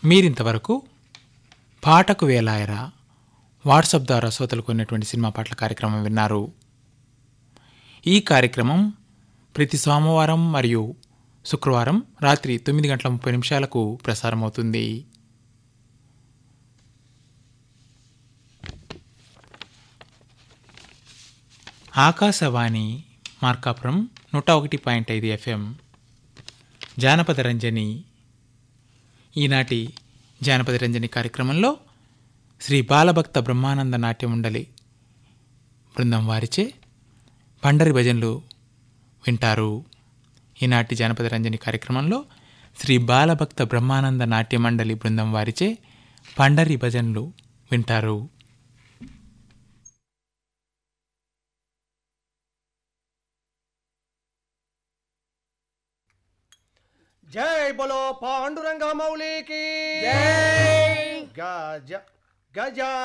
మీరింతవరకు పాటకు వేలాయరా వాట్సాప్ ద్వారా శ్రోతలకు ఉన్నటువంటి సినిమా పాటల కార్యక్రమం విన్నారు ఈ కార్యక్రమం ప్రతి సోమవారం మరియు శుక్రవారం రాత్రి తొమ్మిది గంటల ముప్పై నిమిషాలకు ప్రసారమవుతుంది ఆకాశవాణి మార్కాపురం నూట ఒకటి పాయింట్ ఐదు ఎఫ్ఎం జానపద రంజని ఈనాటి జానపద రంజని కార్యక్రమంలో శ్రీ బాలభక్త బ్రహ్మానంద నాట్య మండలి బృందం వారిచే పండరి భజనలు వింటారు ఈనాటి జానపద రంజని కార్యక్రమంలో శ్రీ బాలభక్త బ్రహ్మానంద నాట్య మండలి బృందం వారిచే పండరి భజనలు వింటారు జై బలో పాండురంగ మౌళికి గజ గజ